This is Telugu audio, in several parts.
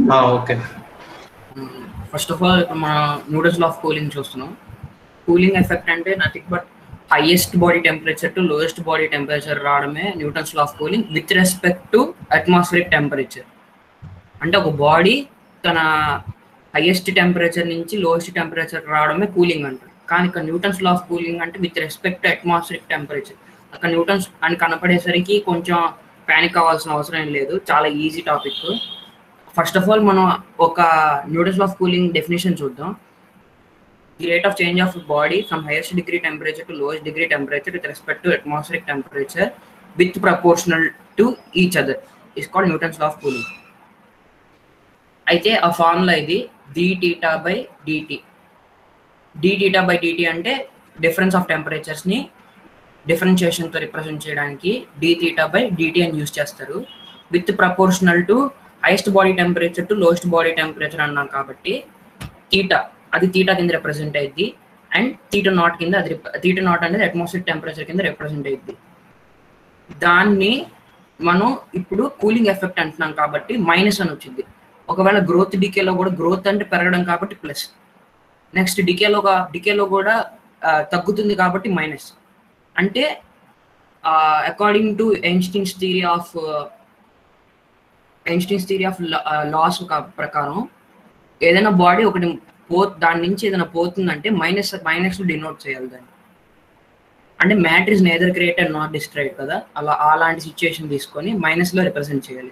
ఓకే ఫస్ట్ ఆఫ్ ఆల్ ఇప్పుడు మన నూడిల్స్ ఆఫ్ కూలింగ్ చూస్తున్నాం కూలింగ్ ఎఫెక్ట్ అంటే nothing but highest body temperature to lowest body temperature రావడమే Newton's law of cooling with respect to atmospheric temperature అంటే ఒక బాడీ తన హైయెస్ట్ టెంపరేచర్ నుంచి లోయెస్ట్ టెంపరేచర్ రావడమే కూలింగ్ అంటారు కానీ ఇక్కడ న్యూటన్స్ లా ఆఫ్ కూలింగ్ అంటే with respect to atmospheric temperature అక్కడ న్యూటన్స్ అని కనపడేసరికి కొంచెం ప్యానిక్ అవ్వాల్సిన అవసరం ఏం లేదు చాలా easy topic first of all మనం ఒక న్యూటన్స్ ఆఫ్ కూలింగ్ డెఫినేషన్ చూద్దాం the rate of change of body from highest degree temperature to lowest degree temperature with respect to atmospheric temperature with proportional to each other is called Newton's of cooling అయితే ఆ ఫార్ములా ఇది D theta by DT D theta by DT అంటే డిఫరెన్స్ ఆఫ్ టెంపరేచర్స్ని డిఫరెన్షియేషన్తో రిప్రజెంట్ చేయడానికి డి థీటా బై డిటి అని యూస్ చేస్తారు with proportional to highest body temperature to lowest body temperature అన్నాం కాబట్టి తీటా అది తీటా కింద రిప్రజెంట్ అయ్యింది అండ్ తీటా నాట్ కింద అది తీటా నాట్ అనేది అట్మాస్ఫియర్ టెంపరేచర్ కింద రిప్రజెంట్ అయ్యింది దాన్ని మనం ఇప్పుడు కూలింగ్ ఎఫెక్ట్ అంటున్నాం కాబట్టి మైనస్ అని వచ్చింది ఒకవేళ గ్రోత్ డికేలో కూడా గ్రోత్ అంటే పెరగడం కాబట్టి ప్లస్ నెక్స్ట్ డికేలో డికేలో కూడా ఆ, తగ్గుతుంది కాబట్టి మైనస్ అంటే according to Einstein's theory of Einstein's theory of laws ప్రకారం ఏదైనా బాడీ ఒకటి పో దాని నుంచి ఏదైనా పోతుందంటే మైనస్ మైనస్ డినోట్ చేయాలి దాన్ని అంటే matter is neither create and not destroyed కదా అలా అలాంటి సిచ్యుయేషన్ తీసుకొని మైనస్ లో రిప్రజెంట్ చేయాలి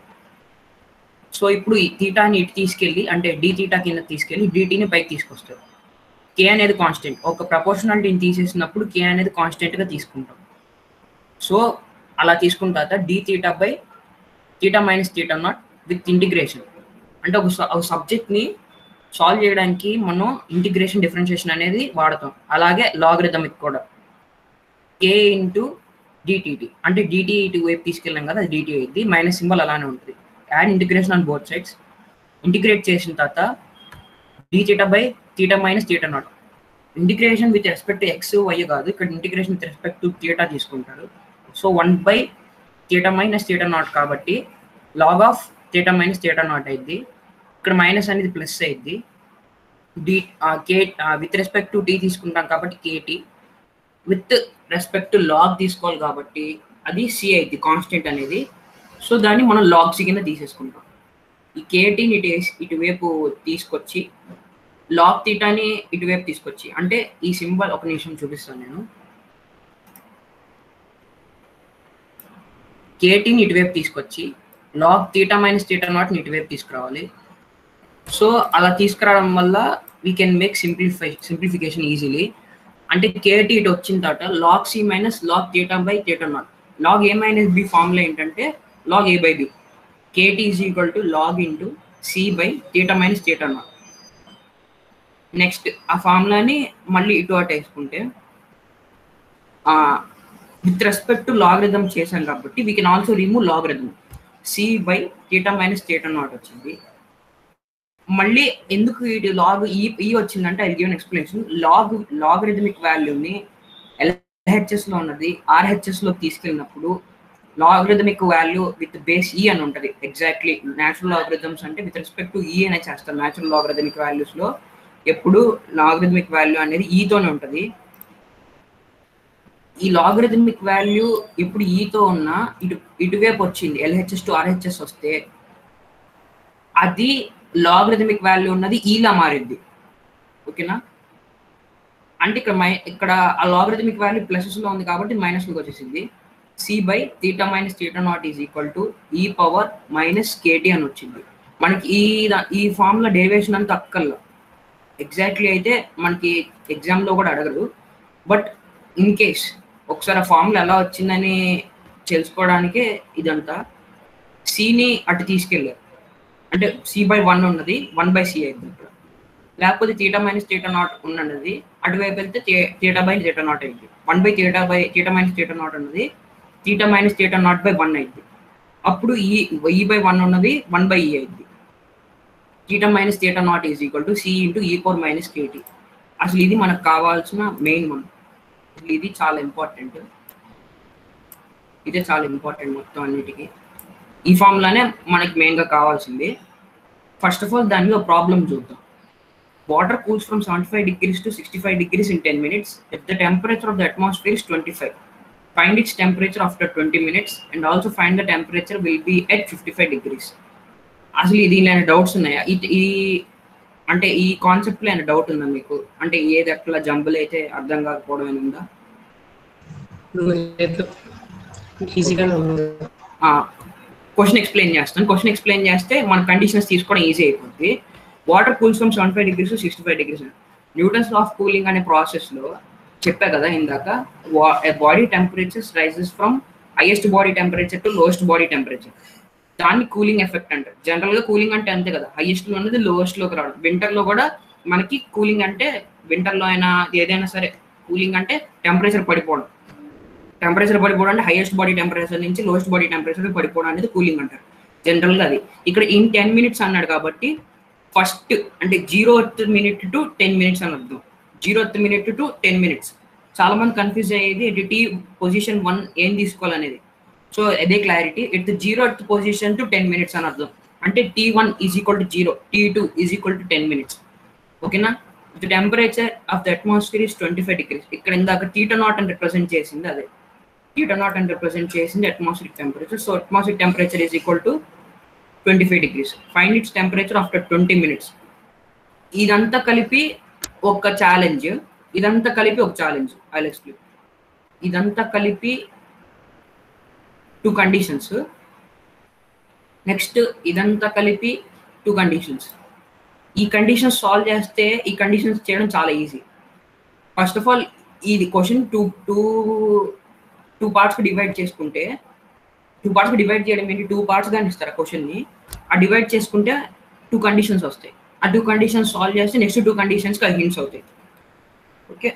సో ఇప్పుడు ఈ తీటాని ఇటు తీసుకెళ్ళి అంటే డి తీటా కింద తీసుకెళ్ళి డిటీని పైకి తీసుకొస్తారు కే అనేది కాన్స్టెంట్ ఒక ప్రపోర్షనాలిటీని తీసేసినప్పుడు కే అనేది కాన్స్టెంట్ గా తీసుకుంటాం సో అలా తీసుకున్న తర్వాత D theta by theta minus theta naught with integration అంటే ఒక స- ఒక సబ్జెక్ట్ని సాల్వ్ చేయడానికి మనం ఇంటిగ్రేషన్ డిఫరెన్షియేషన్ అనేది వాడతాం అలాగే లాగరిథమిక్ కూడా కే ఇంటూ డిటిటి అంటే డిటి ఇటు వైపు తీసుకెళ్ళాం కదా అది డిటి అయింది మైనస్ సింబల్ అలానే ఉంటుంది add integration on both sides integrate చేసిన తర్వాత D theta by theta minus theta naught integration with respect to X Y కాదు ఇక్కడ integration with respect to theta తీసుకుంటారు so one by theta minus theta naught కాబట్టి log of theta minus theta naught అయింది ఇక్కడ మైనస్ అనేది ప్లస్ అయింది D K with respect to T తీసుకుంటాం కాబట్టి KT with respect to log తీసుకోవాలి కాబట్టి అది సి అయింది కాన్స్టెంట్ అనేది సో దాన్ని మనం లాగ్ సి కింద తీసేసుకుంటాం ఈ కేటీని ఇటు వేసి- ఇటువైపు తీసుకొచ్చి లాగ్ తీటాని ఇటువైపు తీసుకొచ్చి అంటే ఈ సింబల్ ఒక నిమిషం చూపిస్తాను నేను కేటీని ఇటువైపు తీసుకొచ్చి లాగ్ తీటా మైనస్ తీటా నాట్ని ఇటువైపు తీసుకురావాలి సో అలా తీసుకురావడం వల్ల we can make simplify simplification easily అంటే కేటీ ఇటు వచ్చిన తర్వాత log C minus log theta by theta naught log A minus B formula ఏంటంటే log A by B KT is equal to log into C by theta minus theta naught next ఆ ఫార్ములాని మళ్ళీ ఇటు అటు వేసుకుంటే విత్ రెస్పెక్ట్ టు లాగరిథం చేశాం కాబట్టి we can also remove logarithm C by theta minus theta naught వచ్చింది మళ్ళీ ఎందుకు ఇది లాగ్ ఈ ఈ వచ్చిందంటే I given explanation log logarithmic వాల్యూని ఎల్హెచ్ఎస్ లో ఉన్నది ఆర్హెచ్ఎస్ లో తీసుకెళ్ళినప్పుడు logarithmic value with base E అని ఉంటుంది ఎగ్జాక్ట్లీ న్యాచురల్ లాగరిథమ్స్ అంటే విత్ రెస్పెక్ట్ టు ఈ అనే చేస్తాం న్యాచురల్ లాగరిథమిక్ వాల్యూస్ లో ఎప్పుడు లాగరిథమిక్ వాల్యూ అనేది ఈతోనే ఉంటుంది ఈ లాగరిథమిక్ వాల్యూ ఇప్పుడు ఈతో ఉన్న ఇటు ఇటువైపు వచ్చింది ఎల్హెచ్ఎస్ టు ఆర్హెచ్ఎస్ వస్తే అది లాగరిథమిక్ వాల్యూ ఉన్నది ఈలా మారింది ఓకేనా అంటే ఇక్కడ మై ఇక్కడ ఆ లాగరిథమిక్ వాల్యూ ప్లసెస్ లో ఉంది కాబట్టి మైనస్ లోకి వచ్చేసింది C by theta minus theta naught is equal to ఈ పవర్ మైనస్ కేటీ అని వచ్చింది మనకి ఈ దా- ఈ ఫార్ములా డెరివేషన్ అంతా అక్కర్లా ఎగ్జాక్ట్లీ అయితే మనకి ఎగ్జామ్లో కూడా అడగరు బట్ ఇన్ కేస్ ఒకసారి ఆ ఫార్ములా ఎలా వచ్చిందని తెలుసుకోవడానికే ఇదంతా సిని అటు తీసుకెళ్ళారు అంటే సి బై వన్ ఉన్నది వన్ బై సి అయింది ఇక్కడ లేకపోతే తీటా మైనస్ తీటా నాట్ ఉన్నది అటువైపు వెళ్తే తీటా బై తీటా నాట్ అయింది one by theta by theta minus theta naught ఉన్నది theta minus theta naught by one అయింది అప్పుడు ఈ ఈ బై వన్ ఉన్నది వన్ బై ఈ అయింది theta minus theta naught is equal to C into E four minus KT అసలు ఇది మనకు కావాల్సిన మెయిన్ వన్ అసలు ఇది చాలా ఇంపార్టెంట్ ఇదే చాలా ఇంపార్టెంట్ మొత్తం అన్నిటికీ ఈ ఫార్ములానే మనకి మెయిన్గా కావాల్సింది ఫస్ట్ ఆఫ్ ఆల్ దాని మీద ప్రాబ్లం చూద్దాం water cools from seventy five degrees to sixty five degrees in ten minutes if the temperature of the atmosphere is twenty five find its temperature after twenty minutes and also find the temperature will be at fifty five degrees అసలు ఇది నేను డౌట్స్ ఉన్నాయా ఇది ఈ అంటే ఈ కాన్సెప్ట్లో ఏమైనా డౌట్ ఉందా మీకు అంటే ఏది అట్లా జంబులు అయితే అర్థం కాకపోవడం ఏమైనా ఉందా లేదు ఈజీగానే ఉంది క్వశ్చన్ ఎక్స్ప్లెయిన్ చేస్తాను క్వశ్చన్ ఎక్స్ప్లెయిన్ చేస్తే మన కండిషన్స్ తీసుకోవడం ఈజీ అయిపోద్ది water cools from seventy five degrees sixty five degrees Newton's of cooling అనే ప్రాసెస్లో చెప్పా కదా ఇందాక body temperatures rises from highest body temperature to lowest body temperature దాన్ని కూలింగ్ ఎఫెక్ట్ అంటారు జనరల్గా కూలింగ్ అంటే అంతే కదా హైయెస్ట్ లో ఉన్నది లోయెస్ట్ లోకి రావడం వింటర్ లో కూడా మనకి కూలింగ్ అంటే వింటర్ లో అయినా ఏదైనా సరే కూలింగ్ అంటే టెంపరేచర్ పడిపోవడం టెంపరేచర్ పడిపోవడం అంటే హైయెస్ట్ బాడీ టెంపరేచర్ నుంచి లోయెస్ట్ బాడీ టెంపరేచర్ పడిపోవడం అనేది కూలింగ్ అంటారు జనరల్ గా అది ఇక్కడ ఇన్ టెన్ మినిట్స్ అన్నాడు కాబట్టి ఫస్ట్ అంటే zero minute to ten minutes అని అర్థం zero minute to ten minutes చాలా మంది కన్ఫ్యూజ్ అయ్యేది ఇది టీ పొజిషన్ వన్ ఏం తీసుకోవాలనేది సో అదే clarity it zero at position to ten minutes అని అర్థం అంటే T one is equal to zero T two is equal to ten minutes ఓకేనా the temperature of the atmosphere is twenty five degrees ఇక్కడ ఇందాక టీటో నాట్ అని రిప్రజెంట్ చేసింది అదే టీటో నాట్ అని రిప్రజెంట్ చేసింది atmosphere temperature so atmosphere temperature is equal to twenty five degrees find its temperature after twenty minutes ఇదంతా కలిపి ఒక ఛాలెంజ్ ఇదంతా కలిపి ఒక ఛాలెంజ్ ఐ ఎక్స్ప్లెయిన్ ఇదంతా కలిపి టూ కండిషన్స్ నెక్స్ట్ ఇదంతా కలిపి టూ కండిషన్స్ ఈ కండిషన్స్ సాల్వ్ చేస్తే ఈ కండిషన్స్ చేయడం చాలా ఈజీ ఫస్ట్ ఆఫ్ ఆల్ ఇది క్వశ్చన్ టూ టూ టూ పార్ట్స్కి డివైడ్ చేసుకుంటే టూ పార్ట్స్కి డివైడ్ చేయడం ఏంటి టూ పార్ట్స్ కానీ ఇస్తారు ఆ క్వశ్చన్ని ఆ డివైడ్ చేసుకుంటే టూ కండిషన్స్ వస్తాయి ఆ టూ కండిషన్స్ సాల్వ్ చేస్తే నెక్స్ట్ టూ కండిషన్స్కి అది హింట్స్ అవుతాయి ఓకే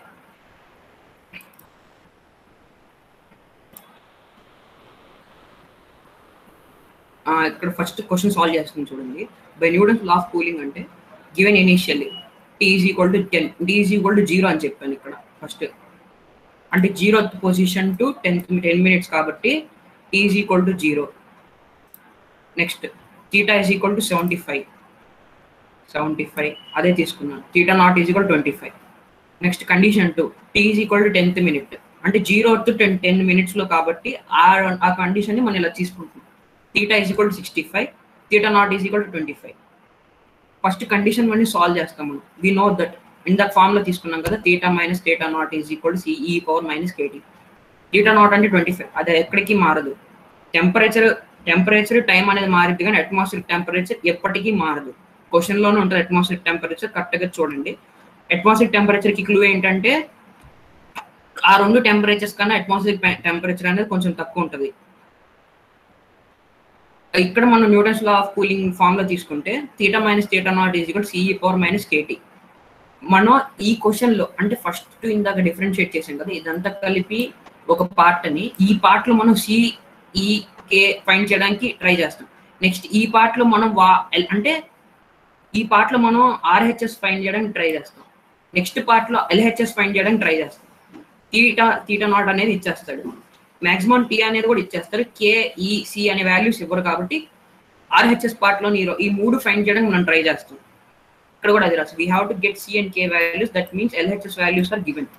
ఇక్కడ ఫస్ట్ క్వశ్చన్ సాల్వ్ చేస్తుంది చూడండి by Newton's law of cooling అంటే given initially T is equal to ten T is equal to zero అని చెప్పాను ఇక్కడ ఫస్ట్ అంటే zero position to ten ten minutes కాబట్టి T is equal to zero next theta is equal to seventy five seventy five అదే తీసుకున్నాను theta naught is equal twenty five next condition two T is equal to tenth minute అంటే జీరో టు టెన్ టెన్ మినిట్స్లో కాబట్టి ఆ ఆ కండిషన్ని మనం ఇలా తీసుకుంటున్నాం theta is equal to sixty five theta naught is equal to twenty five first condition one solve చేస్తాం మనం వి నో దట్ ఇంత ఫార్మ్లో తీసుకున్నాం కదా theta minus theta naught is equal to CE power minus KT theta naught అంటే ట్వంటీ ఫైవ్ అది ఎక్కడికి మారదు టెంపరేచర్ టెంపరేచర్ టైం అనేది మారిద్ది కానీ అట్మాస్ఫియర్ టెంపరేచర్ ఎప్పటికీ మారదు క్వశ్చన్లోనే ఉంటుంది అట్మాస్ఫియర్ టెంపరేచర్ కరెక్ట్గా చూడండి అట్మాస్ఫియర్ టెంపరేచర్కి క్లూ ఏంటంటే ఆ రెండు టెంపరేచర్స్ కన్నా అట్మాస్ఫియర్ టెంపరేచర్ అనేది కొంచెం తక్కువ ఉంటుంది ఇక్కడ మనం Newton's law of cooling form లో తీసుకుంటే theta minus theta naught is equal CE power minus KT మనం ఈ క్వశ్చన్ లో అంటే ఫస్ట్ ఇందాక డిఫరెన్షియేట్ చేసాం కదా ఇదంతా కలిపి ఒక పార్ట్ అని ఈ పార్ట్ లో మనం సిఈ కే ఫైండ్ చేయడానికి ట్రై చేస్తాం నెక్స్ట్ ఈ పార్ట్ లో మనం వా అంటే ఈ పార్ట్ లో మనం ఆర్హెచ్ఎస్ ఫైండ్ చేయడానికి ట్రై చేస్తాం నెక్స్ట్ పార్ట్ లో ఎల్హెచ్ఎస్ ఫైండ్ చేయడానికి ట్రై చేస్తాం థీటా థీటా నాట్ అనేది ఇచ్చేస్తాడు మాక్సిమం టీ అనేది కూడా ఇచ్చేస్తారు కే ఈ సి అనే వాల్యూస్ ఇవ్వరు కాబట్టి ఆర్హెచ్ఎస్ పార్ట్లో ఈ మూడు ఫైండ్ చేయడానికి మనం ట్రై చేస్తాం ఇక్కడ కూడా అది రాసు we have to get C and K values that means LHS values are given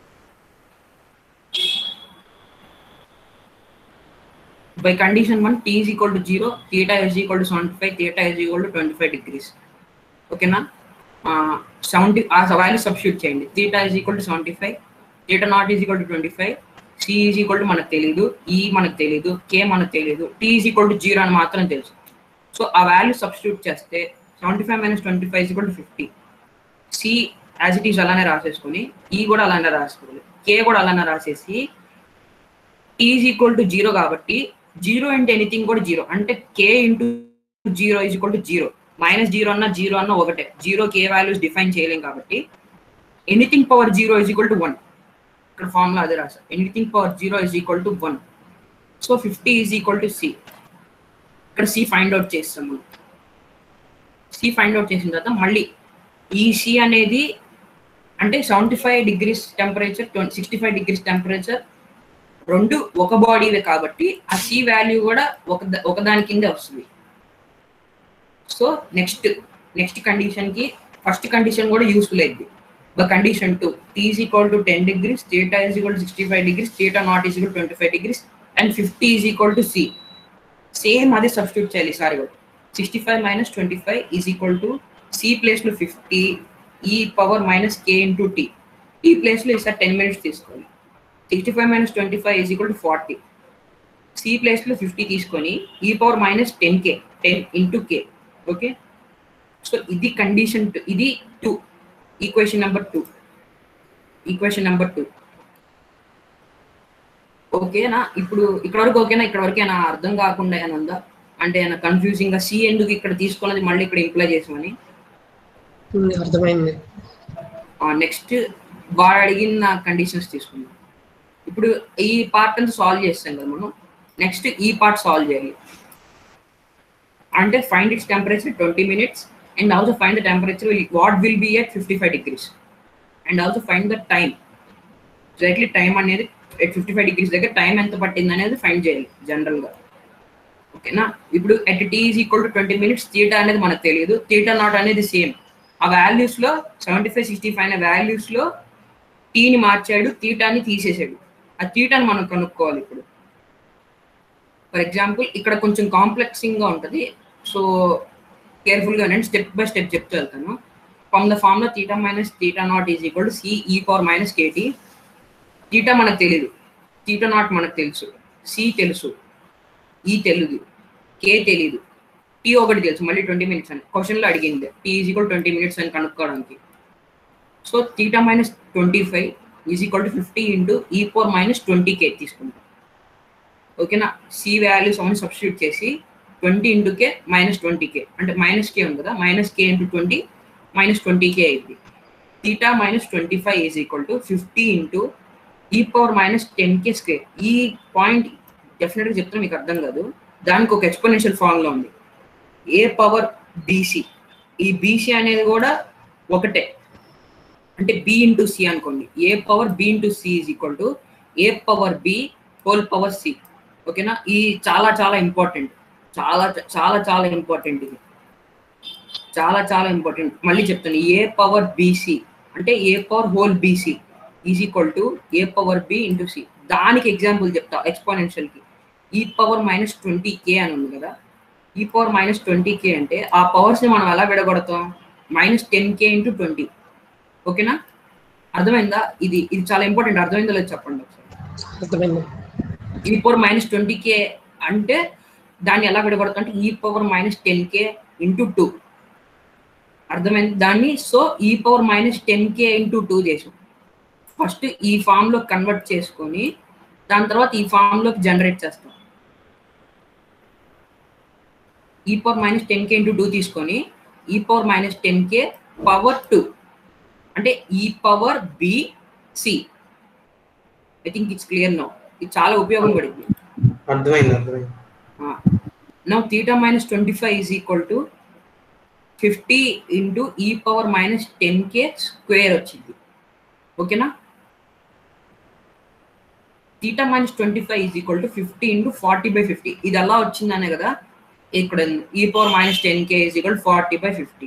by condition one T is equal to zero theta is equal to seventy five theta is equal to twenty five degrees ఓకేనా సెవెంటీ ఆ వాల్యూ సబ్స్టిట్యూట్ చేయండి theta is equal to seventy five theta naught is equal to twenty five C is equal to మనకు తెలియదు ఈ మనకు తెలియదు కే మనకు తెలియదు tea is equal to zero అని మాత్రం తెలుసు సో ఆ వాల్యూ సబ్స్టిట్యూట్ చేస్తే seventy five minus twenty five equal to fifty C as it is అలానే రాసేసుకొని ఈ కూడా అలానే రాసుకోవాలి కే కూడా అలానే రాసేసి T is equal to zero కాబట్టి జీరో ఇంటూ ఎనీథింగ్ కూడా జీరో అంటే K into zero is equal to zero minus zero అన్న జీరో అన్న ఒకటే జీరో కే వాల్యూస్ డిఫైన్ చేయలేం కాబట్టి anything power zero is equal to one ఇక్కడ ఫార్ములా అదే రాసా anything power zero is equal to one so fifty is equal to C ఇక్కడ సి ఫైండ్ అవుట్ చేస్తాం మనం సి ఫైండ్ అవుట్ చేసిన తర్వాత మళ్ళీ ఈ సి అనేది అంటే seventy five degrees temperature twenty sixty five degrees temperature రెండు ఒక బాడీవే కాబట్టి ఆ సి వాల్యూ కూడా ఒక ఒకదాని కిందే వస్తుంది సో నెక్స్ట్ నెక్స్ట్ కండిషన్కి ఫస్ట్ కండిషన్ కూడా యూస్ఫుల్ అయింది the condition two T is equal to ten degrees theta is equal to sixty five degrees theta naught is equal twenty five degrees and fifty is equal to C same అదే సబ్స్టిట్యూట్ చేయాలి సారీ కూడా sixty five minus twenty five is equal to C ప్లేస్లో ఫిఫ్టీ ఈ పవర్ మైనస్ కే ఇంటూ టీ ఈ ప్లేస్లో ఈసారి టెన్ మినిట్స్ తీసుకోవాలి sixty five minus twenty five is equal to forty C ప్లేస్లో ఫిఫ్టీ తీసుకొని E power minus ten K ten into K okay so ఇది కండిషన్ టూ ఇది two equation number two equation number two ఓకేనా ఇప్పుడు ఇక్కడ వరకు ఓకేనా ఇక్కడ వరకు ఏమైనా అర్థం కాకుండా ఏమైనా ఉందా అంటే ఏమైనా కన్ఫ్యూజింగ్ గా సి ఎందుకు ఇక్కడ తీసుకున్నది మళ్ళీ ఇక్కడ ఇంప్లై చేసామని ఉంది, అర్థమైంది నెక్స్ట్ వాడు అడిగిన కండిషన్స్ తీసుకుందాం ఇప్పుడు ఈ పార్ట్ అంతా సాల్వ్ చేస్తాం కదా మనం నెక్స్ట్ ఈ పార్ట్ సాల్వ్ చేయాలి అంటే find its temperature twenty minutes and also find the temperature what will be at fifty five degrees and also find the time exactly time అనేది ఎట్ ఫిఫ్టీ ఫైవ్ డిగ్రీస్ దగ్గర టైం ఎంత పట్టింది అనేది ఫైండ్ చేయాలి జనరల్గా ఓకేనా ఇప్పుడు at T is equal to twenty minutes theta అనేది మనకు తెలియదు థీటా నాట్ అనేది సేమ్ ఆ వాల్యూస్ లో సెవెంటీ ఫైవ్ సిక్స్టీ ఫైవ్ అనే వాల్యూస్ లో టీని మార్చాడు థీటాని తీసేసాడు ఆ థీటాని మనం కనుక్కోవాలి ఇప్పుడు ఫర్ ఎగ్జాంపుల్ ఇక్కడ కొంచెం కాంప్లెక్సింగ్ గా ఉంటుంది సో కేర్ఫుల్ గా నేను స్టెప్ బై స్టెప్ చెప్తూ వెళ్తాను ఫ్రమ్ ద ఫార్మ్ లో theta minus theta naught is equal to c e power minus KT theta మనకు తెలియదు థీటా నాట్ మనకు తెలుసు సి తెలుసు ఈ తెలియదు కే తెలీదు టీ ఒకటి తెలుసు మళ్ళీ ట్వంటీ మినిట్స్ అని క్వశ్చన్లో అడిగింది T is equal twenty minutes అని కనుక్కోవడానికి so theta minus twenty five is equal to fifty into E four minus twenty K తీసుకుంటాం ఓకేనా సి వాల్యూస్ అవన్నీ సబ్స్టిట్యూట్ చేసి twenty into K minus twenty K అంటే మైనస్ కే ఉంది కదా మైనస్ కే into twenty minus twenty K అయింది theta minus twenty five is equal to fifty into E power minus ten K square ఈ పాయింట్ డెఫినెట్గా చెప్తే మీకు అర్థం కాదు దానికి ఒక ఎక్స్పోనెన్షియల్ ఫార్ములా ఉంది ఏ పవర్ బీసీ ఈ బీసీ అనేది కూడా ఒకటే అంటే బి ఇంటూ సి అనుకోండి A power B into C is equal to A power B whole power C ఓకేనా ఈ చాలా చాలా ఇంపార్టెంట్ చాలా చాలా చాలా ఇంపార్టెంట్ ఇది చాలా చాలా ఇంపార్టెంట్ మళ్ళీ చెప్తాను ఏ పవర్ బీసీ అంటే A power whole BC is equal to A power B into C దానికి ఎగ్జాంపుల్ చెప్తా ఎక్స్పోనెన్షియల్ కి ఈ పవర్ మైనస్ ట్వంటీ కే అని ఉంది కదా ఈ పవర్ మైనస్ ట్వంటీ కే అంటే ఆ పవర్స్ ని మనం ఎలా విడగొడతాం మైనస్ టెన్ కే ఇంటూ ట్వంటీ ఓకేనా అర్థమైందా ఇది ఇది చాలా ఇంపార్టెంట్ అర్థమైందో లేదు చెప్పండి ఒకసారి అర్థమైంది ఈ పవర్ మైనస్ ట్వంటీ కే అంటే దాన్ని ఎలా విడగొడతాం అంటే ఈ పవర్ మైనస్ టెన్ కే ఇంటూ టూ అర్థమైంది దాన్ని so E power minus ten కే ఇంటూ టూ చేసాం ఫస్ట్ ఈ ఫామ్ లో కన్వర్ట్ చేసుకొని దాని తర్వాత ఈ ఫామ్ లోకి జనరేట్ చేస్తాం ఈ పవర్ మైనస్ టెన్ కే ఇంటూ టూ తీసుకొని E power minus ten K power two అంటే E power B C I think it's clear no ఇది చాలా ఉపయోగం పడింది అర్థమైంది అర్థమైంది now theta minus twenty five is equal to fifty into E power minus ten K square వచ్చింది ఓకేనా theta minus twenty five is equal to fifty into forty by fifty ఇది ఎలా వచ్చిందనే కదా ఇక్కడ E power minus ten K is equal forty by fifty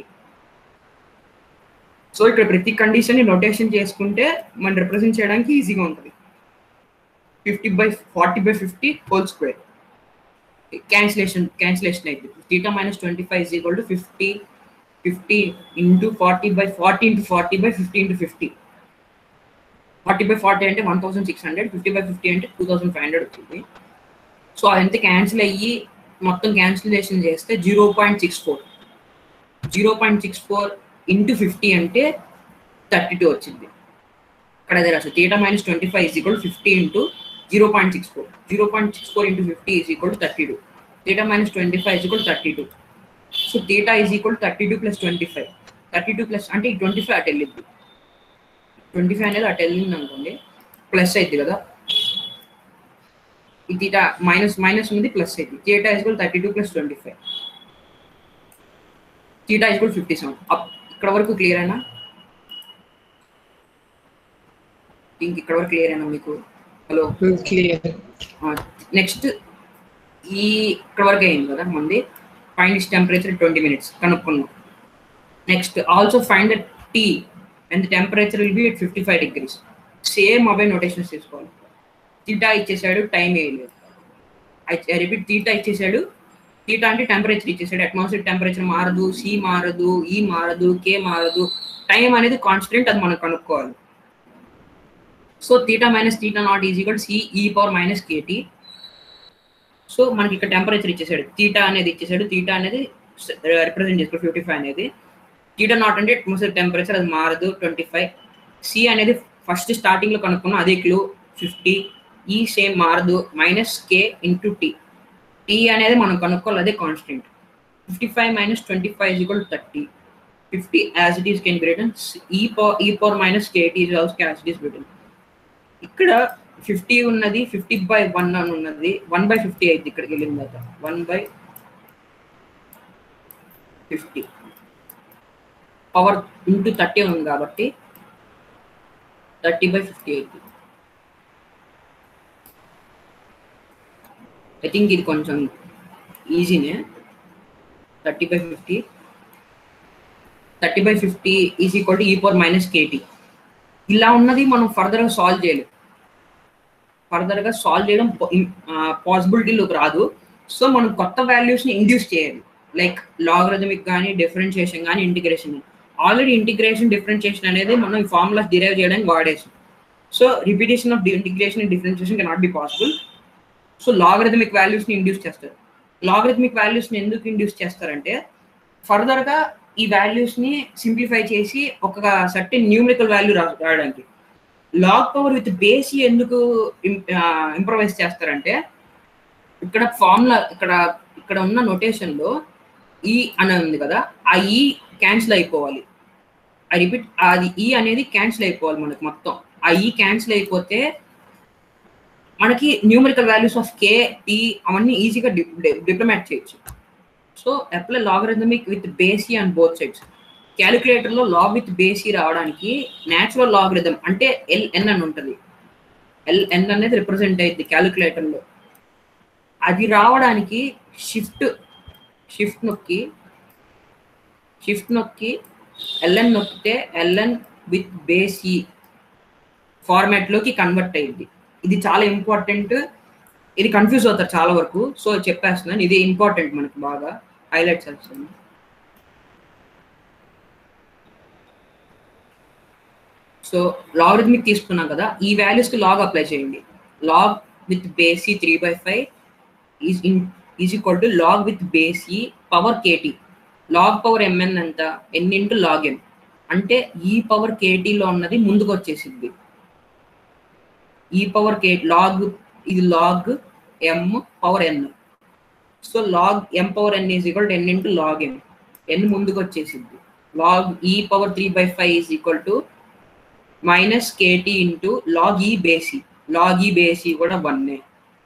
so ఇక్కడ ప్రతి కండిషన్ ని నోటేషన్ చేసుకుంటే మనం రిప్రజెంట్ చేయడానికి ఈజీగా ఉంటుంది fifty by forty by fifty whole square cancellation cancellation అయితే theta minus twenty five is equal to fifty fifty into forty by forty into forty by fifty into fifty forty by forty అంటే one thousand six hundred fifty by fifty అంటే టూ థౌసండ్ ఫైవ్ హండ్రెడ్ వచ్చింది సో అదంతా క్యాన్సిల్ అయ్యి మొత్తం క్యాన్సిలేషన్ చేస్తే zero point six four zero point six four into fifty అంటే థర్టీ టూ వచ్చింది ఇక్కడ అదే రాసు theta minus twenty five is equal fifty into zero point six four zero point six four into fifty is equal to thirty two theta minus twenty five is equal thirty two so theta is equal thirty two plus twenty five thirty two plus అంటే ఈ ట్వంటీ ఫైవ్ అటు వెళ్ళింది ట్వంటీ ఫైవ్ అనేది అటు వెళ్ళింది అనుకోండి ప్లస్ అయింది కదా ఈ థీటా మైనస్ మైనస్ ఉంది ప్లస్ అయింది theta is equal thirty two plus twenty five theta is equal fifty seven ఇక్కడ వరకు క్లియర్ అయినా ఇంక ఇక్కడ వరకు క్లియర్ అయినా మీకు హలో క్లియర్ నెక్స్ట్ ఈ ఇక్కడ వరకు అయింది కదా మంది find is temperature twenty minutes కనుక్కున్నాం next also find the T and the temperature will be at fifty five degrees same mobile notations తీసుకోవాలి తీటా ఇచ్చేసాడు టైం వేయలేదు రిపీట్ తీటా ఇచ్చేసాడు తీటా అంటే టెంపరేచర్ ఇచ్చేసాడు అట్మాస్ఫియర్ టెంపరేచర్ మారదు సి మారదు ఈ మారదు కే మారదు టైం అనేది కాన్స్టెంట్ అది మనం కనుక్కోవాలి so theta minus theta naught is equal C e power minus k t so మనకి ఇక్కడ టెంపరేచర్ ఇచ్చేసాడు తీటా అనేది ఇచ్చేసాడు తీటా అనేది రిప్రజెంట్ చేసుకో ఫిఫ్టీ ఫైవ్ అనేది తీటా నాట్ అంటే అట్మాస్ఫియర్ టెంపరేచర్ అది మారదు ట్వంటీ ఫైవ్ సి అనేది ఫస్ట్ స్టార్టింగ్లో కనుక్కున్నాం అదే క్లూ ఫిఫ్టీ ఈ సేమ్ మారదు మైనస్ కే ఇంటూ టీ టీ అనేది మనం కనుక్కోవాలి అదే constant fifty five minus twenty five is equal thirty fifty as it is can be return e power e power minus k t is also as it is return ఇక్కడ ఫిఫ్టీ ఉన్నది ఫిఫ్టీ బై వన్ అని ఉన్నది వన్ బై ఫిఫ్టీ అయితే ఇక్కడికి వెళ్ళింది తర్వాత one by fifty power into thirty ఉంది కాబట్టి thirty by fifty eight I think ఇది కొంచెం ఈజీనే thirty by fifty thirty by fifty is equal to ఈ పవర్ మైనస్ కేటీ ఇలా ఉన్నది మనం ఫర్దర్గా సాల్వ్ చేయలేం ఫర్దర్గా సాల్వ్ చేయడం పాసిబిలిటీలోకి రాదు సో మనం కొత్త వాల్యూస్ని ఇండ్యూస్ చేయాలి లైక్ లాగరిథమిక్ కానీ డిఫరెన్షియేషన్ కానీ ఇంటిగ్రేషన్ ఆల్రెడీ ఇంటిగ్రేషన్ డిఫరెన్షియేషన్ అనేది మనం ఈ ఫార్ములాస్ డిరైవ్ చేయడానికి వాడేసాం so repetition of integration differentiation cannot be possible so logarithmic వాల్యూస్ని ఇండ్యూస్ చేస్తారు లాగరిథమిక్ వాల్యూస్ని ఎందుకు ఇండ్యూస్ చేస్తారంటే ఫర్దర్గా ఈ వాల్యూస్ని సింప్లిఫై చేసి ఒక సర్టెన్ న్యూమరికల్ వాల్యూ రాయడానికి లాగ్ పవర్ విత్ బేసి ఎందుకు ఇంప్రవైజ్ చేస్తారంటే ఇక్కడ ఫార్ములా ఇక్కడ ఇక్కడ ఉన్న నొటేషన్లో ఈ అని ఉంది కదా ఆ ఈ క్యాన్సిల్ అయిపోవాలి ఐ రిపీట్ అది ఈ అనేది క్యాన్సిల్ అయిపోవాలి మనకు మొత్తం ఆ ఈ క్యాన్సిల్ అయిపోతే మనకి numerical values of k t అవన్నీ ఈజీగా డిప్లొమాట్ చేయొచ్చు so apply logarithmic with base e and both sides క్యాలిక్యులేటర్లో లాగ్ విత్ బేసీ రావడానికి న్యాచురల్ లాగరిథం అంటే ఎల్ఎన్ అని ఉంటుంది ఎల్ఎన్ అనేది రిప్రజెంట్ అయ్యింది క్యాలిక్యులేటర్లో అది రావడానికి షిఫ్ట్ షిఫ్ట్ నొక్కి షిఫ్ట్ నొక్కి ఎల్ఎన్ నొక్కితే ఎల్ఎన్ విత్ బేసీ ఫార్మాట్లోకి కన్వర్ట్ అయ్యింది ఇది చాలా ఇంపార్టెంట్ ఇది కన్ఫ్యూజ్ అవుతారు చాలా వరకు సో చెప్పేస్తున్నాను ఇది ఇంపార్టెంట్ మనకి బాగా హైలైట్ చేస్తాను సో లాగరిథమిక్ తీసుకున్నాం కదా ఈ వాల్యూస్కి లాగ్ అప్లై చేయండి log with base e three by five is in is equal to log with base e power k t log power M N ఎంత ఎన్ ఇంటూ లాగ్ ఎన్ అంటే ఈ పవర్ కేటీలో ఉన్నది ముందుకు వచ్చేసింది ఈ పవర్ కే లాగ్ ఇది log M power N so log M power N is equal to N into log N N ముందుకు వచ్చేసింది log e power three by five is equal to minus k t into log e base e log e base e కూడా వన్నే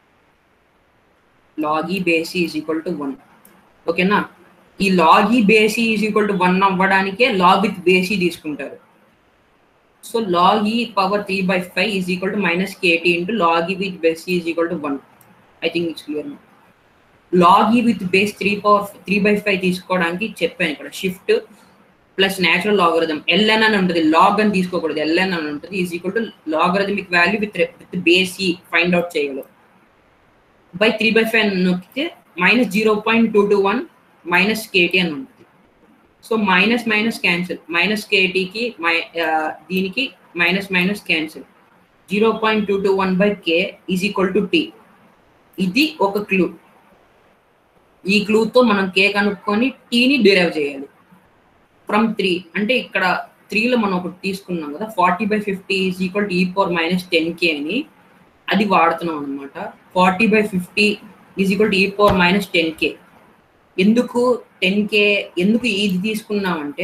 log e base e is equal to one ఓకేనా ఈ log e base e is equal to one అవ్వడానికే లాగ్ విత్ బేసీ తీసుకుంటారు so log e power three by five is equal to minus k t into log ఈ with base is equal to one I think it's clear log ఈ with base three power three by five తీసుకోవడానికి చెప్పాను ఇక్కడ shift plus natural logarithm L N అని ఉంటుంది లాగ్ అని తీసుకోకూడదు ఎల్ఎన్ అని ఉంటుంది is equal to logarithmic value with with base e find out చేయగలరు బై త్రీ బై ఫైవ్ నొక్కితే minus zero point two two one minus KT అని ఉంటుంది so minus minus cancel minus కేటీకి మై దీనికి minus minus cancel zero point two two one by k is equal to t ఇది ఒక క్లూ ఈ క్లూతో మనం కే కనుక్కొని టీని డిరైవ్ చేయాలి ఫ్రమ్ త్రీ అంటే ఇక్కడ త్రీలో మనం ఒకటి తీసుకున్నాం కదా forty by fifty is equal to ఈ పవర్ మైనస్ టెన్ కే అని అది వాడుతున్నాం అనమాట forty by fifty is equal to ఈ పవర్ మైనస్ టెన్ కే ఎందుకు టెన్ కే ఎందుకు ఇది తీసుకున్నామంటే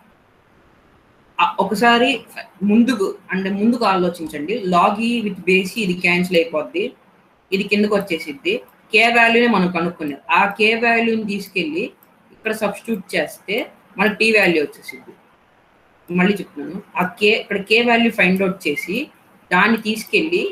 ఒకసారి ముందుకు అంటే ముందుకు ఆలోచించండి లాగి విత్ బేసి ఇది క్యాన్సిల్ అయిపోద్ది ఇది కిందకు వచ్చేసిద్ది కే వాల్యూనే మనం కనుక్కునేది ఆ కే వాల్యూని తీసుకెళ్ళి ఇక్కడ సబ్స్టిట్యూట్ చేస్తే మనకి టీ వాల్యూ వచ్చేసిద్ది మళ్ళీ చెప్తున్నాను ఆ కే ఇక్కడ కే వాల్యూ ఫైండ్ అవుట్ చేసి దాన్ని తీసుకెళ్ళి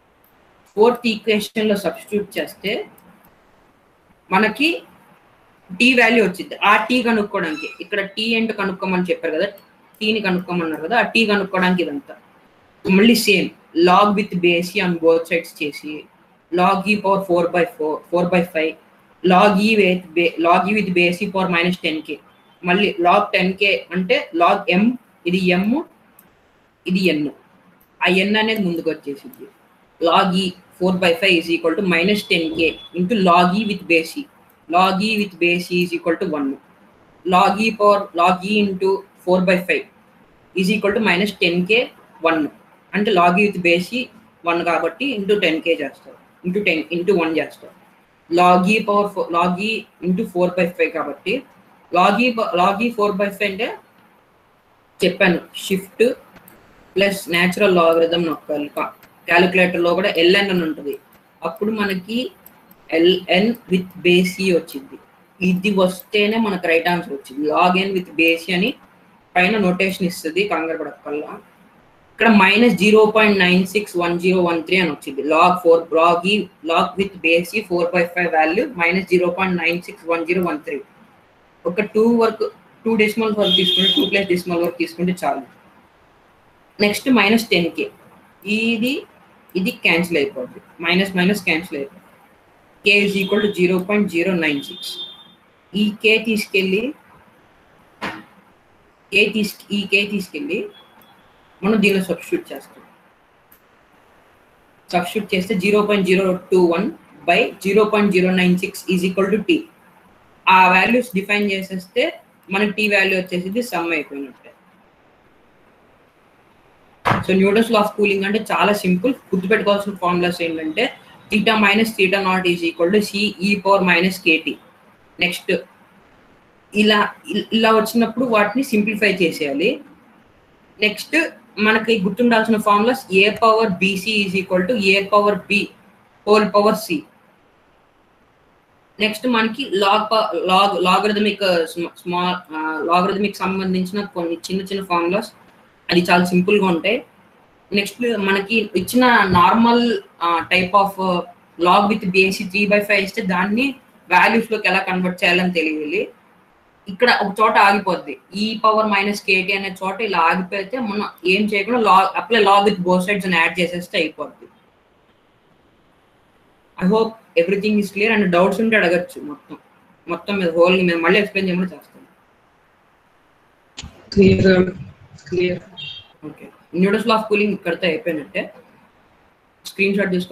ఫోర్త్ ఈక్వేషన్లో సబ్స్టిట్యూట్ చేస్తే మనకి టీ వాల్యూ వచ్చింది ఆ టీ కనుక్కోవడానికి ఇక్కడ టీ ఏంటో కనుక్కోమని చెప్పారు కదా టీని కనుక్కోమన్నారు కదా ఆ టీ కనుక్కోవడానికి ఇదంతా మళ్ళీ same log with base e on both sides చేసి log e power four by four four by five log ఈ విత్ బే లాగ్ ఈ with base e power minus ten k మళ్ళీ లాగ్ టెన్ కే అంటే లాగ్ ఎం ఇది ఎం ఇది ఎన్ ఆ ఎన్ అనేది ముందుకు వచ్చేసింది log e four by five is equal to minus ten K into log ఈ విత్ బేసి లాగ్ ఈ with base e is equal to one log e power log e into four by five is equal to minus ten కే వన్ అంటే లాగ్ ఈ విత్ బేసి వన్ కాబట్టి ఇంటూ టెన్ కే చేస్తారు ఇంటూ టెన్ ఇంటూ వన్ చేస్తారు log e power four log e into four by five కాబట్టి log e log e four by five అంటే చెప్పాను షిఫ్ట్ ప్లస్ న్యాచురల్ లాగరిథం నొక్కాలి క్యాలిక్యులేటర్లో కూడా ఎల్ఎన్ అని ఉంటుంది అప్పుడు మనకి ఎల్ఎన్ విత్ బేసి వచ్చింది ఇది వస్తేనే మనకు రైట్ ఆన్సర్ వచ్చింది లాగ్ ఎన్ విత్ బేసి అని పైన నోటేషన్ ఇస్తుంది కంగారు పడకల్లా ఇక్కడ minus zero point nine six one zero one three అని వచ్చింది log four log e log with base e four by five value minus zero point nine six one zero one three ఒక టూ వరకు టూ డెసిమల్ వరకు తీసుకుంటే టూ ప్లస్ డెసిమల్ వరకు తీసుకుంటే చాలు నెక్స్ట్ మైనస్ టెన్ కే ఇది ఇది క్యాన్సిల్ అయిపోద్ది మైనస్ మైనస్ క్యాన్సిల్ అయిపోద్ది k is equal to zero point zero nine six ఈ కే తీసుకెళ్ళి కే తీసు ఈ కే తీసుకెళ్ళి మనం దీనిలో సబ్స్టిట్యూట్ చేస్తాం సబ్స్టిట్యూట్ చేస్తే zero point zero two one by zero point zero nine six is equal to t ఆ వాల్యూస్ డిఫైన్ చేసేస్తే మనకి టీ వాల్యూ వచ్చేసి సమ్ అయిపోయినట్టే so Newton's law of cooling అంటే చాలా సింపుల్ గుర్తుపెట్టుకోవాల్సిన ఫార్ములాస్ ఏంటంటే theta minus theta naught is equal to CE power minus k t next ఇలా ఇలా వచ్చినప్పుడు వాటిని సింప్లిఫై చేసేయాలి నెక్స్ట్ మనకి గుర్తుండాల్సిన formulas a power B C is equal to A power B whole power c next మనకి log log logarithmic small logarithmic సంబంధించిన కొన్ని చిన్న చిన్న ఫార్ములాస్ అది చాలా సింపుల్ గా ఉంటాయి నెక్స్ట్ మనకి ఇచ్చిన normal type of log with base e three by five ఇస్తే దాన్ని వాల్యూస్ లోకి ఎలా కన్వర్ట్ చేయాలని తెలియాలి ఇక్కడ ఒక చోట ఆగిపోద్ది ఈ పవర్ మైనస్ కేటీ అనే చోట ఇలా ఆగిపోతే మనం ఏం చేయకుండా log apply log with both sides అని యాడ్ చేసేస్తే అయిపోద్ది I hope everything is clear and doubts ఉంటే అడగచ్చు మొత్తం మొత్తం మీద హోల్ మేము మళ్ళీ ఎక్స్ప్లెయిన్ చేయమని చేస్తాం clear clear okay Newton's law of cooling ఇక్కడితో అయిపోయినట్టే స్క్రీన్ షాట్ తీసుకో